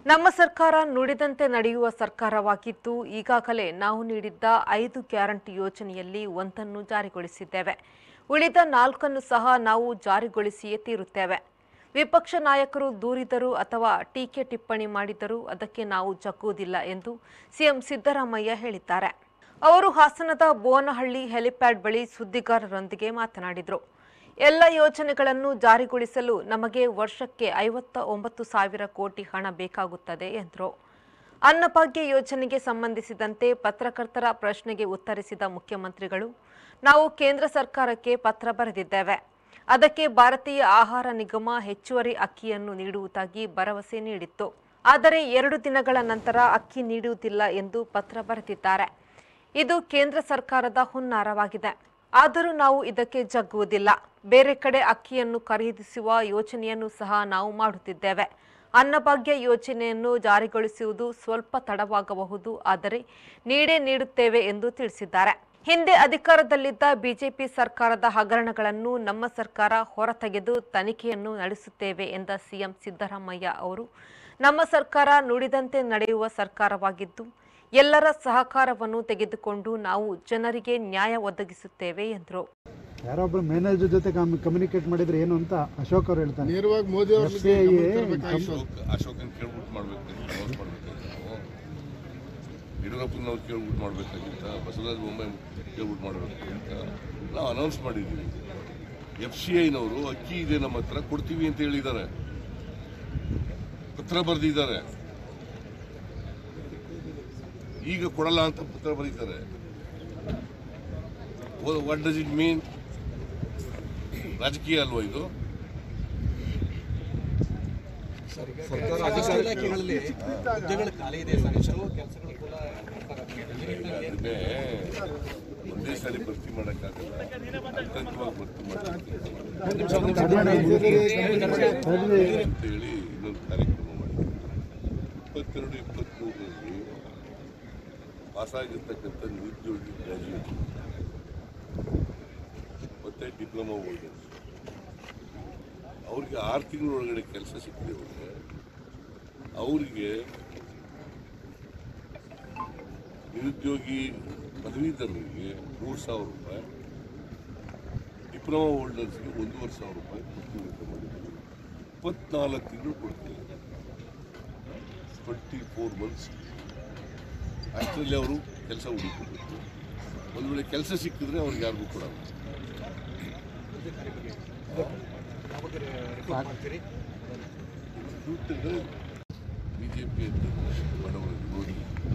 ನಮ್ಮ ಸರ್ಕಾರ ನುಡಿದಂತೆ ನಡೆಯುವ ಸರ್ಕಾರವಾಗಿದ್ದು ಈಗಾಗಲೇ ನಾವು ನೀಡಿದ್ದ ಐದು ಗ್ಯಾರಂಟಿ ಯೋಜನೆಯಲ್ಲಿ ಒಂದನ್ನು ಜಾರಿಗೊಳಿಸಿದ್ದೇವೆ ಉಳಿದ ನಾಲ್ಕನ್ನು ಸಹ ನಾವು ಜಾರಿಗೊಳಿಸಿಯೇ ತೀರುತ್ತೇವೆ ವಿಪಕ್ಷ ನಾಯಕರು ದೂರಿದರು ಅಥವಾ ಟೀಕೆ ಟಿಪ್ಪಣಿ ಮಾಡಿದರೂ ಅದಕ್ಕೆ ನಾವು ಜಗ್ಗುವುದಿಲ್ಲ ಎಂದು ಸಿಎಂ ಸಿದ್ದರಾಮಯ್ಯ ಹೇಳಿದ್ದಾರೆ ಅವರು ಹಾಸನದ ಬೋನಹಳ್ಳಿ ಹೆಲಿಪ್ಯಾಡ್ ಬಳಿ ಸುದ್ದಿಗಾರರೊಂದಿಗೆ ಮಾತನಾಡಿದರು ಎಲ್ಲ ಯೋಜನೆಗಳನ್ನು ಜಾರಿಗೊಳಿಸಲು ನಮಗೆ ವರ್ಷಕ್ಕೆ ಐವತ್ತ ಒಂಬತ್ತು ಸಾವಿರ ಕೋಟಿ ಹಣ ಬೇಕಾಗುತ್ತದೆ ಎಂದರು ಅನ್ನಭಾಗ್ಯ ಯೋಜನೆಗೆ ಸಂಬಂಧಿಸಿದಂತೆ ಪತ್ರಕರ್ತರ ಪ್ರಶ್ನೆಗೆ ಉತ್ತರಿಸಿದ ಮುಖ್ಯಮಂತ್ರಿಗಳು ನಾವು ಕೇಂದ್ರ ಸರ್ಕಾರಕ್ಕೆ ಪತ್ರ ಬರೆದಿದ್ದೇವೆ ಅದಕ್ಕೆ ಭಾರತೀಯ ಆಹಾರ ನಿಗಮ ಹೆಚ್ಚುವರಿ ಅಕ್ಕಿಯನ್ನು ನೀಡುವುದಾಗಿ ಭರವಸೆ ನೀಡಿತ್ತು ಆದರೆ ಎರಡು ದಿನಗಳ ನಂತರ ಅಕ್ಕಿ ನೀಡುವುದಿಲ್ಲ ಎಂದು ಪತ್ರ ಬರೆದಿದ್ದಾರೆ ಇದು ಕೇಂದ್ರ ಸರ್ಕಾರದ ಹುನ್ನಾರವಾಗಿದೆ ಆದರೂ ನಾವು ಇದಕ್ಕೆ ಜಗ್ಗುವುದಿಲ್ಲ ಬೇರೆ ಕಡೆ ಅಕ್ಕಿಯನ್ನು ಖರೀದಿಸುವ ಯೋಜನೆಯನ್ನು ಸಹ ನಾವು ಮಾಡುತ್ತಿದ್ದೇವೆ ಅನ್ನಭಾಗ್ಯ ಯೋಜನೆಯನ್ನು ಜಾರಿಗೊಳಿಸುವುದು ಸ್ವಲ್ಪ ತಡವಾಗಬಹುದು ಆದರೆ ನೀಡೇ ನೀಡುತ್ತೇವೆ ಎಂದು ತಿಳಿಸಿದ್ದಾರೆ ಹಿಂದೆ ಅಧಿಕಾರದಲ್ಲಿದ್ದ ಬಿಜೆಪಿ ಸರ್ಕಾರದ ಹಗರಣಗಳನ್ನು ನಮ್ಮ ಸರ್ಕಾರ ಹೊರತೆಗೆದು ತನಿಖೆಯನ್ನು ನಡೆಸುತ್ತೇವೆ ಎಂದ ಸಿಎಂ ಸಿದ್ದರಾಮಯ್ಯ ಅವರು ನಮ್ಮ ಸರ್ಕಾರ ನುಡಿದಂತೆ ನಡೆಯುವ ಸರ್ಕಾರವಾಗಿದ್ದು ಎಲ್ಲರ ಸಹಕಾರವನ್ನು ತೆಗೆದುಕೊಂಡು ನಾವು ಜನರಿಗೆ ನ್ಯಾಯ ಒದಗಿಸುತ್ತೇವೆ ಎಂದರು ಯಾರೊಬ್ಬರು ಮ್ಯಾನೇಜರ್ ಜೊತೆ ಕಮ್ಯುನಿಕೇಟ್ ಮಾಡಿದ್ರೆ ಏನು ಅಂತ ಅಶೋಕ್ ಅವ್ರು ಹೇಳ್ತಾರೆ ನೇರವಾಗಿ ಮೋದಿ FCI ಅಶೋಕ್ ಅಶೋಕನ್ ಕೇಳ್ಬಿಟ್ಟು ಮಾಡ್ಬೇಕು ಅನೌನ್ಸ್ ಮಾಡ್ಬೇಕಾಗಿತ್ತು ನಾವು ಯಡಿಯೂರಪ್ಪನವ್ರು ಕೇಳ್ಬಿಟ್ಟು ಮಾಡ್ಬೇಕಾಗಿತ್ತ ಬಸವರಾಜ ಬೊಮ್ಮಾಯಿ ಕೇಳ್ಬಿಟ್ಟು ಮಾಡ್ಬೇಕಾಗಿತ್ತ ನಾವು ಅನೌನ್ಸ್ ಮಾಡಿದ್ದೀವಿ ಎಫ್ ಸಿ ಐನವರು ಅಕ್ಕಿ ಇದೆ ನಮ್ಮ ಹತ್ರ ಕೊಡ್ತೀವಿ ಅಂತ ಹೇಳಿದ್ದಾರೆ ಪತ್ರ ಬರೆದಿದ್ದಾರೆ ಈಗ ಕೊಡಲ್ಲ ಅಂತ ಪತ್ರ ಬರೀತಾರೆ ವಾಟ್ ಡಸ್ ಇಟ್ ಮೀನ್ ರಾಜಕೀಯ ಅಲ್ವಾ ಇದು ಸರ್ಕಾರ ಅಧಿಕಾರಿ ಇಲಾಖೆಗಳಲ್ಲಿ ಹುದ್ದೆಗಳು ಖಾಲಿ ಇದೆ ಸರ್ ಎಷ್ಟು ಕೆಲಸಗಳು ಕೂಡ ಅದನ್ನೇ ಒಂದೇ ಸಾರಿ ಭರ್ತಿ ಮಾಡೋಕ್ಕಾಗಲ್ಲ ಹಂತವಾಗಿ ಭರ್ತಿ ಮಾಡಬೇಕು ಅಂತ ಹೇಳಿ ಇನ್ನೊಂದು ಕಾರ್ಯಕ್ರಮ ಮಾಡಿದ್ವಿ ಇಪ್ಪತ್ತೆರಡು ಇಪ್ಪತ್ತ್ಮೂರರಲ್ಲಿ ಪಾಸಾಗಿರ್ತಕ್ಕಂಥ ನಿರುದ್ಯೋಗಿ ಗ್ರಾಜ್ಯುಯೇಟ್ ಮತ್ತೆ ಡಿಪ್ಲೊಮಾ ಹೋಲ್ಡರ್ಸ್ ಅವ್ರಿಗೆ ಆರು ತಿಂಗಳೊಳಗಡೆ ಕೆಲಸ ಸಿಕ್ಕದೆ ಹೋದರೆ ಅವರಿಗೆ ನಿರುದ್ಯೋಗಿ ಪದವೀಧರರಿಗೆ ಮೂರು ಸಾವಿರ ರೂಪಾಯಿ ಡಿಪ್ಲೊಮಾ ಹೋಲ್ಡರ್ಸ್ಗೆ ಒಂದೂವರೆ ಸಾವಿರ ರೂಪಾಯಿ ಕೊಡ್ತೀವಿ ಅಂತ ಮಾಡಿದ್ದೀವಿ ಇಪ್ಪತ್ನಾಲ್ಕು ತಿಂಗಳು ಕೊಡ್ತೀವಿ ಟ್ವೆಂಟಿ ಫೋರ್ ಮಂತ್ಸ್ ಅಷ್ಟರಲ್ಲಿ ಅವರು ಕೆಲಸ ಹುಡುಕಬೇಕು ಒಂದು ವೇಳೆ ಕೆಲಸ ಸಿಕ್ಕಿದ್ರೆ ಅವ್ರಿಗೆ ಯಾರಿಗೂ ಕೊಡಲ್ಲ ಮಾಡ್ತೀರಿ ದುಡ್ಡಿದ್ರೆ ಬಿ ಜೆ ಪಿ ಅಂತ ಬಡವರು ನೋಡಿ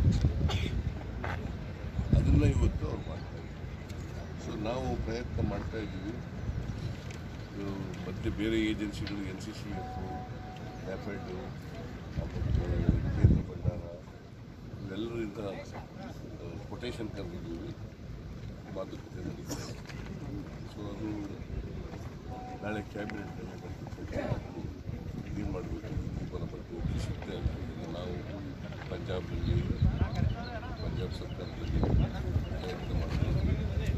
ಅದನ್ನು ಇವತ್ತು ಅವ್ರು ಮಾಡ್ತಾರೆ ಸೊ ನಾವು ಪ್ರಯತ್ನ ಮಾಡ್ತಾ ಇದ್ದೀವಿ ಇದು ಮತ್ತೆ ಬೇರೆ ಏಜೆನ್ಸಿಗಳು N C C F rapid ಮತ್ತು ಕೇಂದ್ರ ಭಂಡಾರ ಇವೆಲ್ಲರಿಂದ ಕೊಟೇಶನ್ ಕರೆದಿದ್ದೀವಿ ಮಾತುಕತೆ ನಡೀತಾ ಇದೆ ಸೊ ಅದು ನಾಳೆ ಕ್ಯಾಬಿನೆಟ್ನಲ್ಲಿ ಏನು ಮಾಡಬೇಕು ದೀಪನ ಬಗ್ಗೆ ಸಿಗ್ತಾ ಇಲ್ಲ ಈಗ ನಾವು ಪಂಜಾಬಲ್ಲಿ ಪಂಜಾಬ್ ಸರ್ಕಾರದಲ್ಲಿ ಪ್ರಯತ್ನ ಮಾಡ್ತೀವಿ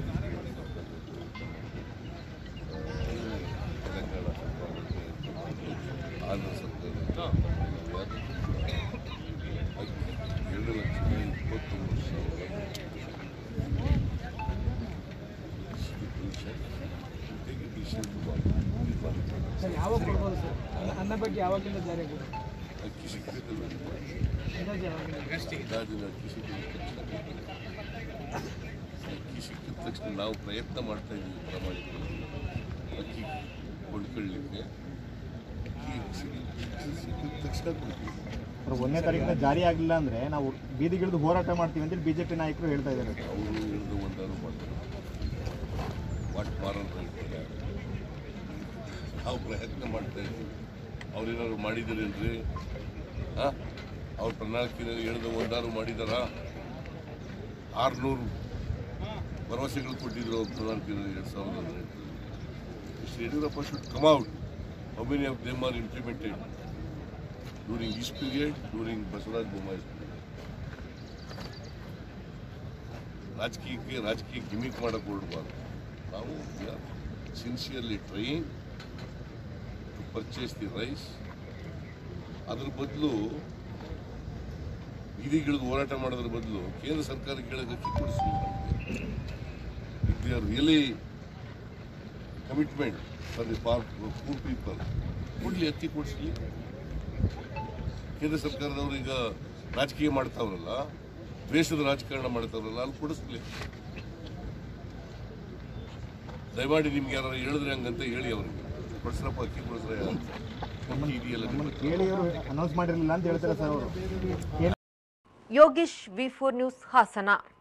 ತೆಲಂಗಾಣ ಸರ್ಕಾರಕ್ಕೆ ಆಂಧ್ರ ಸರ್ಕಾರ ಎರಡು ಲಕ್ಷದ ಇಪ್ಪತ್ತೊಂದು ಸಾವಿರ ಡಿಸಿಷನ್ ಸರ್ ಯಾವಾಗ ಕೊಡ್ಬೋದು ಸರ್ ಅನ್ನ- ಅನ್ನ ಬಗ್ಗೆ ಯಾವಾಗಿಂದ ಜಾರಿ ಆಗಿದೆ ಅಕ್ಕಿ ಸಿಕ್ಕಿದ್ದಲ್ಲ ಅಂದಾಜು ಯಾವಾಗಿಂದ ಅಂದಾಜಿನ ಅಕ್ಕಿ ಸಿಕ್ಕಿದ ಅಕ್ಕಿ ಸಿಕ್ಕಿದ ತಕ್ಷಣ ನಾವು ಪ್ರಯತ್ನ ಮಾಡ್ತಾ ಇದ್ದೀವಿ ಪ್ರಾಮಾಣಿಕವಾಗಿ ಅಕ್ಕಿ ಕೊಂಡ್ಕೊಳ್ಳಿಕ್ಕೆ ಅಕ್ಕಿ ಸಿಕ್ಕಿ- ಸಿಕ್ಕಿದ ತಕ್ಷಣ ಕೊಡ್ತೀವಿ ಅವ್ರು ಒಂದನೇ ತಾರೀಕಿನ ಜಾರಿ ಆಗಲಿಲ್ಲ ಅಂದ್ರೆ ನಾವು ಬೀದಿಗಿಳಿದು ಹೋರಾಟ ಮಾಡ್ತೀವಿ ಅಂತೇಳಿ ಬಿಜೆಪಿ ನಾಯಕರು ಹೇಳ್ತಾ ಇದ್ದಾರೆ ಅವರು ಹಿಡಿದು ಒಂದಾರು ಮಾಡ್ತಾರೆ ವಾಟ್ ಮಾರಲ್ ಹೇಳ್ತಾರೆ ನಾವು ಪ್ರಯತ್ನ ಮಾಡ್ತಾ ಇದ್ದೀವಿ ಅವ್ರೇನಾದ್ರು ಮಾಡಿದ್ದೀರೇನ್ರಿ ಹಾಂ ಅವ್ರ ಪ್ರಣಾಳಿಕೆಯಲ್ಲಿ ಹೇಳಿದ ಒಂದಾರು ಮಾಡಿದಾರಾ ಆರುನೂರು ಭರವಸೆಗಳು ಕೊಟ್ಟಿದ್ರು ಅವ್ರ ಪ್ರಣಾಳಿಕೆಯಲ್ಲಿ ಎರಡು ಸಾವಿರದ ಹದಿನೆಂಟರಲ್ಲಿ mister Yediyurappa should come out how many of them are implemented during is period during Basavaraj Bommai ರಾಜಕೀಯಕ್ಕೆ ರಾಜಕೀಯ ಗಿಮಿಕ್ ಮಾಡಕ್ಕೆ ಹೊರಡಬಾರ್ದು ನಾವು sincerely train to purchase the rice ಅದ್ರ ಬದಲು ಬೀದಿಗಿಳಿದು ಹೋರಾಟ ಮಾಡೋದ್ರ ಬದಲು ಕೇಂದ್ರ ಸರ್ಕಾರ ಕೇಳಕ್ಕೆ ಅಕ್ಕಿ ಕೊಡಿಸಿ if they are really commitment for the par poor people ಕೊಡ್ಲಿ ಅಕ್ಕಿ ಕೊಡಿಸ್ಲಿ ಕೇಂದ್ರ ಸರ್ಕಾರದವರು ಈಗ ರಾಜಕೀಯ ಮಾಡ್ತಾವ್ರಲ್ಲ ದ್ವೇಷದ ರಾಜಕಾರಣ ಮಾಡ್ತಾವ್ರಲ್ಲ ಅಲ್ಲಿ ಕೊಡಿಸ್ಲಿ ದಯಮಾಡಿ ನಿಮ್ಗೆ ಯಾರು ಹೇಳಿದ್ರೆ ಹಂಗಂತ ಹೇಳಿ ಅವ್ರಿಗೆ ಕೊಡಿಸ್ರಪ್ಪ ಅಕ್ಕಿ ಕೊಡಿಸ್ರೆ ಅಂತ ಅಕ್ಕಿ ಇದೆಯಲ್ಲ ನಿಮ್ಮ ಹತ್ರ. ಕೇಳಿ ಅವರು ಅನೌನ್ಸ್ ಮಾಡಿರಲಿಲ್ಲ ಅಂತ ಹೇಳ್ತಾರೆ ಸರ್ ಅವರು Yogeesh V four news Hassan